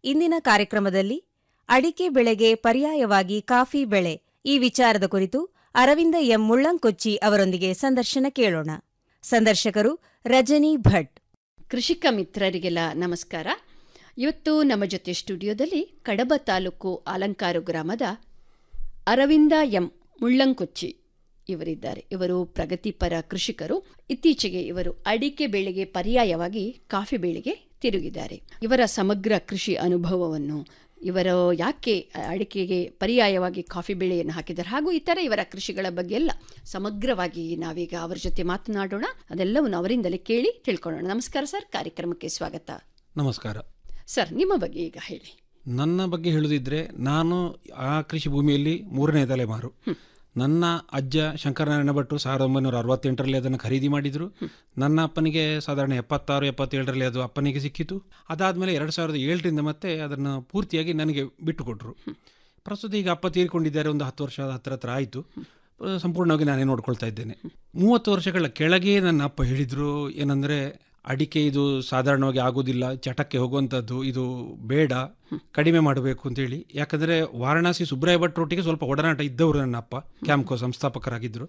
ಇಂದಿನ ಕಾರ್ಯಕ್ರಮದಲ್ಲಿ ಅಡಿಕೆ ಬೆಳೆಗೆ ಪರ್ಯಾಯವಾಗಿ ಕಾಫಿ ಬೆಳೆ ಈ ವಿಚಾರದ ಕುರಿತು ಅರವಿಂದ ಎಂ ಮುಳ್ಳಂಕೊಚ್ಚಿ ಅವರೊಂದಿಗೆ ಸಂದರ್ಶನ ಕೇಳೋಣ ಸಂದರ್ಶಕರು ರಜನಿ ಭಟ್ ಕೃಷಿಕ ಮಿತ್ರರಿಗೆಲ್ಲ ನಮಸ್ಕಾರ ಇವತ್ತು ನಮ್ಮ ಜೊತೆ ಸ್ಟುಡಿಯೋದಲ್ಲಿ ಕಡಬ ತಾಲೂಕು ಅಲಂಕಾರು ಗ್ರಾಮದ ಅರವಿಂದ ಎಂ ಮುಳ್ಳಂಕೊಚ್ಚಿ ಇವರಿದ್ದಾರೆ ಇವರು ಪ್ರಗತಿಪರ ಕೃಷಿಕರು ಇತ್ತೀಚೆಗೆ ಇವರು ಅಡಿಕೆ ಬೆಳೆಗೆ ಪರ್ಯಾಯವಾಗಿ ಕಾಫಿ ಬೆಳೆಗೆ ತಿರುಗಿದ್ದಾರೆ ಇವರ ಸಮಗ್ರ ಕೃಷಿ ಅನುಭವವನ್ನು ಇವರು ಯಾಕೆ ಅಡಿಕೆಗೆ ಪರ್ಯಾಯವಾಗಿ ಕಾಫಿ ಬೆಳೆಯನ್ನು ಹಾಕಿದ್ದಾರೆ ಹಾಗೂ ಇತರ ಇವರ ಕೃಷಿಗಳ ಬಗ್ಗೆ ಎಲ್ಲ ಸಮಗ್ರವಾಗಿ ನಾವೀಗ ಅವರ ಜೊತೆ ಮಾತನಾಡೋಣ ಅದೆಲ್ಲವನ್ನು ಅವರಿಂದಲೇ ಕೇಳಿ ತಿಳ್ಕೊಳ್ಳೋಣ ನಮಸ್ಕಾರ ಸರ್ ಕಾರ್ಯಕ್ರಮಕ್ಕೆ ಸ್ವಾಗತ ನಮಸ್ಕಾರ ಸರ್ ನಿಮ್ಮ ಬಗ್ಗೆ ಈಗ ಹೇಳಿ ನನ್ನ ಬಗ್ಗೆ ಹೇಳುದಿದ್ರೆ ನಾನು ಆ ಕೃಷಿ ಭೂಮಿಯಲ್ಲಿ ಮೂರನೇ ತಲೆಮಾರು ನನ್ನ ಅಜ್ಜ ಶಂಕರನಾರಾಯಣ ಭಟ್ರು ಸಾವಿರದ ಒಂಬೈನೂರ ಅರವತ್ತೆಂಟರಲ್ಲಿ ಅದನ್ನು ಖರೀದಿ ಮಾಡಿದರು ನನ್ನ ಅಪ್ಪನಿಗೆ ಸಾಧಾರಣ ಎಪ್ಪತ್ತಾರು ಎಪ್ಪತ್ತೇಳರಲ್ಲಿ ಅದು ಅಪ್ಪನಿಗೆ ಸಿಕ್ಕಿತು ಅದಾದಮೇಲೆ ಎರಡು ಸಾವಿರದ ಏಳರಿಂದ ಮತ್ತೆ ಅದನ್ನು ಪೂರ್ತಿಯಾಗಿ ನನಗೆ ಬಿಟ್ಟುಕೊಟ್ರು ಪ್ರಸ್ತುತ ಈಗ ಅಪ್ಪ ತೀರಿಕೊಂಡಿದ್ದಾರೆ ಒಂದು ಹತ್ತು ವರ್ಷ ಹತ್ರ ಹತ್ರ ಆಯಿತು ಸಂಪೂರ್ಣವಾಗಿ ನಾನೇ ನೋಡ್ಕೊಳ್ತಾ ಇದ್ದೇನೆ ಮೂವತ್ತು ವರ್ಷಗಳ ಕೆಳಗೆ ನನ್ನ ಅಪ್ಪ ಹೇಳಿದರು ಏನಂದರೆ ಅಡಿಕೆ ಇದು ಸಾಧಾರಣವಾಗಿ ಆಗೋದಿಲ್ಲ ಚಟಕ್ಕೆ ಹೋಗುವಂಥದ್ದು ಇದು ಬೇಡ ಕಡಿಮೆ ಮಾಡಬೇಕು ಅಂತೇಳಿ ಯಾಕಂದರೆ ವಾರಣಾಸಿ ಸುಬ್ರಾಯ ಭಟ್ರೊಟ್ಟಿಗೆ ಸ್ವಲ್ಪ ಒಡನಾಟ ಇದ್ದವರು ನನ್ನ ಅಪ್ಪ ಕ್ಯಾಂಪ್ಕೋ ಸಂಸ್ಥಾಪಕರಾಗಿದ್ದರು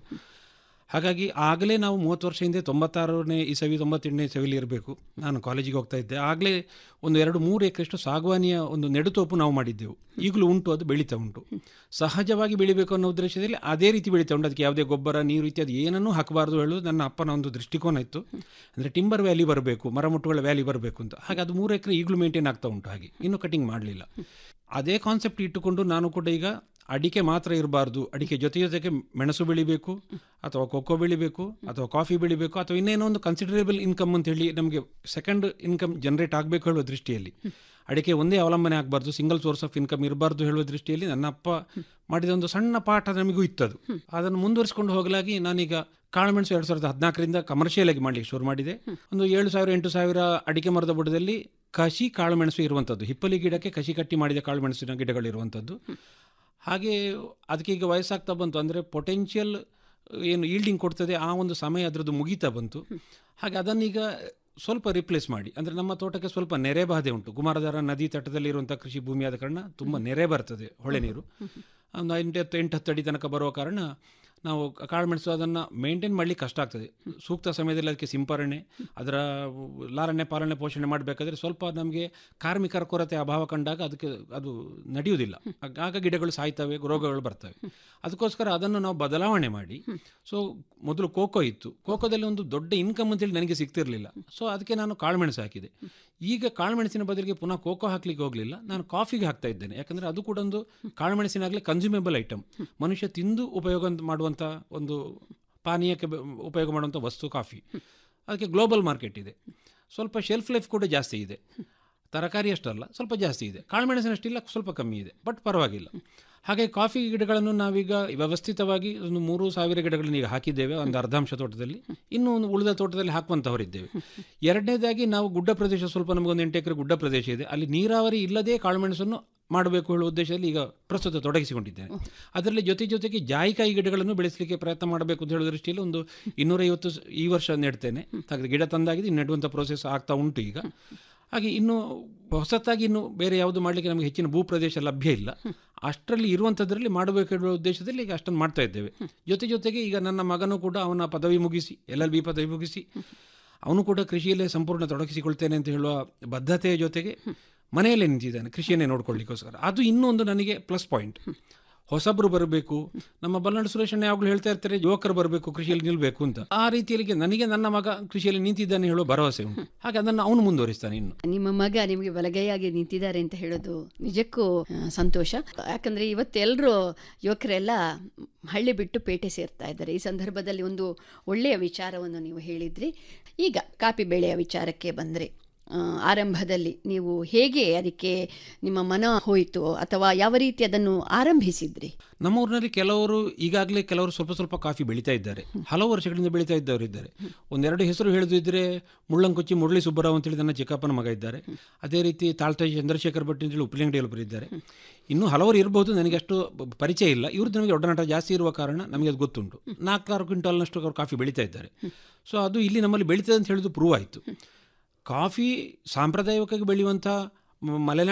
ಹಾಗಾಗಿ ಆಗಲೇ ನಾವು ಮೂವತ್ತು ವರ್ಷ ಹಿಂದೆ ತೊಂಬತ್ತಾರನೇ ಇಸವಿ ತೊಂಬತ್ತೆಂಟನೇ ಇಸವಿಲಿ ಇರಬೇಕು ನಾನು ಕಾಲೇಜಿಗೆ ಹೋಗ್ತಾ ಇದ್ದೆ ಆಗಲೇ ಒಂದು ಎರಡು ಮೂರು ಎಕರೆಷ್ಟು ಸಾಗವಾನಿಯ ಒಂದು ನೆಡುತೋಪು ನಾವು ಮಾಡಿದ್ದೆವು ಈಗಲೂ ಉಂಟು ಅದು ಬೆಳೀತಾ ಉಂಟು ಸಹಜವಾಗಿ ಬೆಳಿಬೇಕು ಅನ್ನೋ ಉದ್ದೇಶದಲ್ಲಿ ಅದೇ ರೀತಿ ಬೆಳೀತಾ ಉಂಟು ಅದಕ್ಕೆ ಯಾವುದೇ ಗೊಬ್ಬರ ನೀರು ಇತ್ಯಾದಿ ಏನನ್ನೂ ಹಾಕಬಾರ್ದು ಹೇಳೋದು ನನ್ನ ಅಪ್ಪನ ಒಂದು ದೃಷ್ಟಿಕೋನ ಇತ್ತು ಅಂದರೆ ಟಿಂಬರ್ ವ್ಯಾಲಿ ಬರಬೇಕು ಮರಮುಟ್ಟುಗಳ ವ್ಯಾಲಿ ಬರಬೇಕು ಅಂತ ಹಾಗೆ ಅದು ಮೂರು ಎಕರೆ ಈಗಲೂ ಮೇಂಟೈನ್ ಆಗ್ತಾ ಉಂಟು ಹಾಗೆ ಇನ್ನೂ ಕಟಿಂಗ್ ಮಾಡಲಿಲ್ಲ ಅದೇ ಕಾನ್ಸೆಪ್ಟ್ ಇಟ್ಟುಕೊಂಡು ನಾನು ಕೂಡ ಈಗ ಅಡಿಕೆ ಮಾತ್ರ ಇರಬಾರ್ದು ಅಡಿಕೆ ಜೊತೆ ಜೊತೆಗೆ ಮೆಣಸು ಬೆಳಿಬೇಕು ಅಥವಾ ಕೊಕ್ಕೋ ಬೆಳಿಬೇಕು ಅಥವಾ ಕಾಫಿ ಬೆಳಿಬೇಕು ಅಥವಾ ಇನ್ನೇನೋ ಒಂದು ಕನ್ಸಿಡರೇಬಲ್ ಇನ್ಕಮ್ ಅಂತ ಹೇಳಿ ನಮಗೆ ಸೆಕೆಂಡ್ ಇನ್ಕಮ್ ಜನರೇಟ್ ಆಗಬೇಕು ಹೇಳುವ ದೃಷ್ಟಿಯಲ್ಲಿ ಅಡಿಕೆ ಒಂದೇ ಅವಲಂಬನೆ ಆಗಬಾರ್ದು ಸಿಂಗಲ್ ಸೋರ್ಸ್ ಆಫ್ ಇನ್ಕಮ್ ಇರಬಾರ್ದು ಹೇಳುವ ದೃಷ್ಟಿಯಲ್ಲಿ ನನ್ನ ಅಪ್ಪ ಮಾಡಿದ ಒಂದು ಸಣ್ಣ ಪಾಠ ನಮಗೂ ಇತ್ತದು ಅದನ್ನು ಮುಂದುವರಿಸಿಕೊಂಡು ಹೋಗಲಾಗಿ ನಾನೀಗ ಕಾಳುಮೆಣಸು ಎರಡು ಸಾವಿರದ ಹದಿನಾಲ್ಕರಿಂದ ಕಮರ್ಷಿಯಲ್ ಆಗಿ ಮಾಡಲಿಕ್ಕೆ ಶುರು ಮಾಡಿದೆ ಒಂದು ಏಳು ಸಾವಿರ ಎಂಟು ಸಾವಿರ ಅಡಿಕೆ ಮರದ ಬುಡದಲ್ಲಿ ಕಸಿ ಕಾಳುಮೆಣಸು ಇರುವಂಥದ್ದು ಹಿಪ್ಪಲಿ ಗಿಡಕ್ಕೆ ಕಸಿ ಕಟ್ಟಿ ಮಾಡಿದ ಕಾಳುಮೆಣಸಿನ ಗಿಡಗಳಿರುವಂಥದ್ದು ಹಾಗೆ ಅದಕ್ಕೆ ಈಗ ವಯಸ್ಸಾಗ್ತಾ ಬಂತು ಅಂದರೆ ಪೊಟೆನ್ಷಿಯಲ್ ಏನು ಈಲ್ಡಿಂಗ್ ಕೊಡ್ತದೆ ಆ ಒಂದು ಸಮಯ ಅದರದ್ದು ಮುಗೀತಾ ಬಂತು ಹಾಗೆ ಅದನ್ನೀಗ ಸ್ವಲ್ಪ ರಿಪ್ಲೇಸ್ ಮಾಡಿ ಅಂದರೆ ನಮ್ಮ ತೋಟಕ್ಕೆ ಸ್ವಲ್ಪ ನೆರೆ ಬಾಧೆ ಉಂಟು ಕುಮಾರಧಾರ ನದಿ ತಟದಲ್ಲಿರುವಂಥ ಕೃಷಿ ಭೂಮಿ ಆದ ಕಾರಣ ತುಂಬ ನೆರೆ ಬರ್ತದೆ ಹೊಳೆ ನೀರು ಒಂದು ಎಂಟು ಹತ್ತು ಎಂಟು ಹತ್ತು ಅಡಿ ತನಕ ಬರುವ ಕಾರಣ ನಾವು ಕಾಳುಮೆಣಸು ಅದನ್ನು ಮೇಂಟೈನ್ ಮಾಡಲಿಕ್ಕೆ ಕಷ್ಟ ಆಗ್ತದೆ ಸೂಕ್ತ ಸಮಯದಲ್ಲಿ ಅದಕ್ಕೆ ಸಿಂಪರಣೆ ಅದರ ಲಾರಣೆ ಪಾಲನೆ ಪೋಷಣೆ ಮಾಡಬೇಕಾದ್ರೆ ಸ್ವಲ್ಪ ನಮಗೆ ಕಾರ್ಮಿಕರ ಕೊರತೆ ಅಭಾವ ಕಂಡಾಗ ಅದಕ್ಕೆ ಅದು ನಡೆಯುವುದಿಲ್ಲ ಆಗ ಗಿಡಗಳು ಸಾಯ್ತವೆ ರೋಗಗಳು ಬರ್ತವೆ ಅದಕ್ಕೋಸ್ಕರ ಅದನ್ನು ನಾವು ಬದಲಾವಣೆ ಮಾಡಿ ಸೊ ಮೊದಲು ಕೋಕೋ ಇತ್ತು ಕೋಕೋದಲ್ಲಿ ಒಂದು ದೊಡ್ಡ ಇನ್ಕಮ್ ಅಂತೇಳಿ ನನಗೆ ಸಿಗ್ತಿರಲಿಲ್ಲ ಸೊ ಅದಕ್ಕೆ ನಾನು ಕಾಳುಮೆಣಸು ಹಾಕಿದೆ ಈಗ ಕಾಳುಮೆಣಸಿನ ಬದಲಿಗೆ ಪುನಃ ಕೋಕೋ ಹಾಕ್ಲಿಕ್ಕೆ ಹೋಗಲಿಲ್ಲ ನಾನು ಕಾಫಿಗೆ ಹಾಕ್ತಾ ಇದ್ದೇನೆ ಯಾಕಂದರೆ ಅದು ಕೂಡ ಒಂದು ಕಾಳುಮೆಣಸಿನಾಗಲೇ ಕನ್ಸ್ಯೂಮೇಬಲ್ ಐಟಮ್ ಮನುಷ್ಯ ತಿಂದು ಉಪಯೋಗ ಮಾಡುವಂಥ ಒಂದು ಪಾನೀಯಕ್ಕೆ ಉಪಯೋಗ ಮಾಡುವಂಥ ವಸ್ತು ಕಾಫಿ ಅದಕ್ಕೆ ಗ್ಲೋಬಲ್ ಮಾರ್ಕೆಟ್ ಇದೆ ಸ್ವಲ್ಪ ಶೆಲ್ಫ್ ಲೈಫ್ ಕೂಡ ಜಾಸ್ತಿ ಇದೆ ತರಕಾರಿ ಅಷ್ಟಲ್ಲ ಸ್ವಲ್ಪ ಜಾಸ್ತಿ ಇದೆ ಕಾಳುಮೆಣಸಿನಷ್ಟಿಲ್ಲ ಸ್ವಲ್ಪ ಕಮ್ಮಿ ಇದೆ ಬಟ್ ಪರವಾಗಿಲ್ಲ ಹಾಗೆ ಕಾಫಿ ಗಿಡಗಳನ್ನು ನಾವೀಗ ವ್ಯವಸ್ಥಿತವಾಗಿ ಒಂದು ಮೂರು ಸಾವಿರ ಗಿಡಗಳನ್ನು ಈಗ ಹಾಕಿದ್ದೇವೆ ಒಂದು ಅರ್ಧಾಂಶ ತೋಟದಲ್ಲಿ ಇನ್ನೂ ಒಂದು ಉಳಿದ ತೋಟದಲ್ಲಿ ಹಾಕುವಂಥವರಿದ್ದೇವೆ ಎರಡನೇದಾಗಿ ನಾವು ಗುಡ್ಡ ಪ್ರದೇಶ ಸ್ವಲ್ಪ ನಮಗೊಂದು ಎಂಟು ಎಕರೆ ಗುಡ್ಡ ಪ್ರದೇಶ ಇದೆ ಅಲ್ಲಿ ನೀರಾವರಿ ಇಲ್ಲದೆ ಕಾಳುಮೆಣಸನ್ನು ಮಾಡಬೇಕು ಹೇಳುವ ಉದ್ದೇಶದಲ್ಲಿ ಈಗ ಪ್ರಸ್ತುತ ತೊಡಗಿಸಿಕೊಂಡಿದ್ದೇನೆ ಅದರಲ್ಲಿ ಜೊತೆ ಜೊತೆಗೆ ಜಾಯಿಕಾಯಿ ಗಿಡಗಳನ್ನು ಬೆಳೆಸಲಿಕ್ಕೆ ಪ್ರಯತ್ನ ಮಾಡಬೇಕು ಅಂತ ಹೇಳೋ ದೃಷ್ಟಿಯಲ್ಲಿ ಒಂದು ಇನ್ನೂರೈವತ್ತು ಈ ವರ್ಷ ನೆಡ್ತೇನೆ ಹಾಗೆ ಗಿಡ ತಂದಾಗಿದೆ ನೆಡುವಂಥ ಪ್ರೋಸೆಸ್ ಆಗ್ತಾ ಉಂಟು ಈಗ ಹಾಗೆ ಇನ್ನು ಹೊಸತಾಗಿ ಇನ್ನು ಬೇರೆ ಯಾವುದು ಮಾಡಲಿಕ್ಕೆ ನಮಗೆ ಹೆಚ್ಚಿನ ಭೂ ಪ್ರದೇಶ ಲಭ್ಯ ಇಲ್ಲ ಅಷ್ಟರಲ್ಲಿ ಇರುವಂಥದ್ರಲ್ಲಿ ಮಾಡಬೇಕು ಹೇಳುವ ಉದ್ದೇಶದಲ್ಲಿ ಈಗ ಅಷ್ಟನ್ನು ಮಾಡ್ತಾ ಇದ್ದೇವೆ ಜೊತೆ ಜೊತೆಗೆ ಈಗ ನನ್ನ ಮಗನೂ ಕೂಡ ಅವನ ಪದವಿ ಮುಗಿಸಿ ಎಲ್ ಎಲ್ ಬಿ ಪದವಿ ಮುಗಿಸಿ ಅವನು ಕೂಡ ಕೃಷಿಯಲ್ಲೇ ಸಂಪೂರ್ಣ ತೊಡಗಿಸಿಕೊಳ್ತೇನೆ ಅಂತ ಹೇಳುವ ಬದ್ಧತೆಯ ಜೊತೆಗೆ ಮನೆಯಲ್ಲೇ ನಿಂತಿದ್ದಾನೆ ಕೃಷಿಯನ್ನೇ ನೋಡ್ಕೊಳ್ಳಿಕ್ಕೋಸ್ಕರ ಅದು ಇನ್ನೂ ಒಂದು ನನಗೆ ಪ್ಲಸ್ ಪಾಯಿಂಟ್ ಹೊಸಬ್ರು ಬರಬೇಕು ನಮ್ಮ ಬಲ್ಲಾಳ್ ಸುರೇಶಣ್ಣ ಯಾವಾಗಲೂ ಹೇಳ್ತಾ ಇರ್ತಾರೆ ಯುವಕರು ಬರಬೇಕು ಕೃಷಿಯಲ್ಲಿ ನಿಲ್ಲಬೇಕು ಅಂತ ಆ ರೀತಿಯಲ್ಲಿ ನನಗೆ ನನ್ನ ಮಗ ಕೃಷಿಯಲ್ಲಿ ನಿಂತಿದ್ದಾನೆ ಹೇಳೋ ಭರವಸೆ ಉಂಟು ಹಾಗೆ ಅದನ್ನು ಅವನು ಮುಂದುವರಿಸ್ತಾನೆ ಇನ್ನು ನಿಮ್ಮ ಮಗ ನಿಮಗೆ ಬಲಗೈಯಾಗಿ ನಿಂತಿದ್ದಾರೆ ಅಂತ ಹೇಳೋದು ನಿಜಕ್ಕೂ ಆ, ಸಂತೋಷ ಯಾಕಂದ್ರೆ ಇವತ್ತೆಲ್ಲರೂ ಯುವಕರೆಲ್ಲ ಹಳ್ಳಿ ಬಿಟ್ಟು ಪೇಟೆ ಸೇರ್ತಾ ಇದ್ದಾರೆ ಈ ಸಂದರ್ಭದಲ್ಲಿ ಒಂದು ಒಳ್ಳೆಯ ವಿಚಾರವನ್ನು ನೀವು ಹೇಳಿದ್ರಿ ಈಗ ಕಾಫಿ ಬೆಳೆಯ ವಿಚಾರಕ್ಕೆ ಬಂದರೆ ಆ, ಆರಂಭದಲ್ಲಿ ನೀವು ಹೇಗೆ ಅದಕ್ಕೆ ನಿಮ್ಮ ಮನ ಹೋಯಿತು ಅಥವಾ ಯಾವ ರೀತಿ ಅದನ್ನು ಆರಂಭಿಸಿದ್ರಿ ನಮ್ಮ ಊರಿನಲ್ಲಿ ಕೆಲವರು ಈಗಾಗಲೇ ಕೆಲವರು ಸ್ವಲ್ಪ ಸ್ವಲ್ಪ ಕಾಫಿ ಬೆಳೀತಾ ಇದ್ದಾರೆ ಹಲವು ವರ್ಷಗಳಿಂದ ಬೆಳೀತಾ ಇದ್ದವರು ಇದ್ದಾರೆ ಒಂದೆರಡು ಹೆಸರು ಹೇಳಿದ್ರೆ ಮುಳ್ಳಂಕೊಚ್ಚಿ ಮುರಳಿ ಸುಬ್ಬರಾವ್ ಅಂತೇಳಿ ನನ್ನ ಚಿಕ್ಕಪ್ಪನ ಮಗ ಇದ್ದಾರೆ ಅದೇ ರೀತಿ ತಾಳ್ತಾಯಿ ಚಂದ್ರಶೇಖರ್ ಭಟ್ ಅಂತೇಳಿ ಉಪ್ಪಿನಂಗಡಿಯಲ್ಲಿ ಒಬ್ಬರು ಇದ್ದಾರೆ ಇನ್ನೂ ಹಲವರು ಇರಬಹುದು ನನಗೆ ಅಷ್ಟು ಬ- ಪರಿಚಯ ಇಲ್ಲ ಇವ್ರದ್ದು ನಮಗೆ ಒಡನಾಟ ಜಾಸ್ತಿ ಇರುವ ಕಾರಣ ನಮಗೆ ಅದು ಗೊತ್ತುಂಟು ನಾಲ್ಕಾರು ಕ್ವಿಂಟಾಲ್ನಷ್ಟು ಅವರು ಕಾಫಿ ಬೆಳೀತಾ ಇದ್ದಾರೆ ಸೊ ಅದು ಇಲ್ಲಿ ನಮ್ಮಲ್ಲಿ ಬೆಳೀತದೆ ಅಂತ ಹೇಳಿದ್ದು ಪ್ರೂವ್ ಆಯಿತು ಕಾಫಿ ಸಾಂಪ್ರದಾಯಿಕವಾಗಿ ಬೆಳೆಯುವಂಥ ಮ- ಮಲೆನಾಡು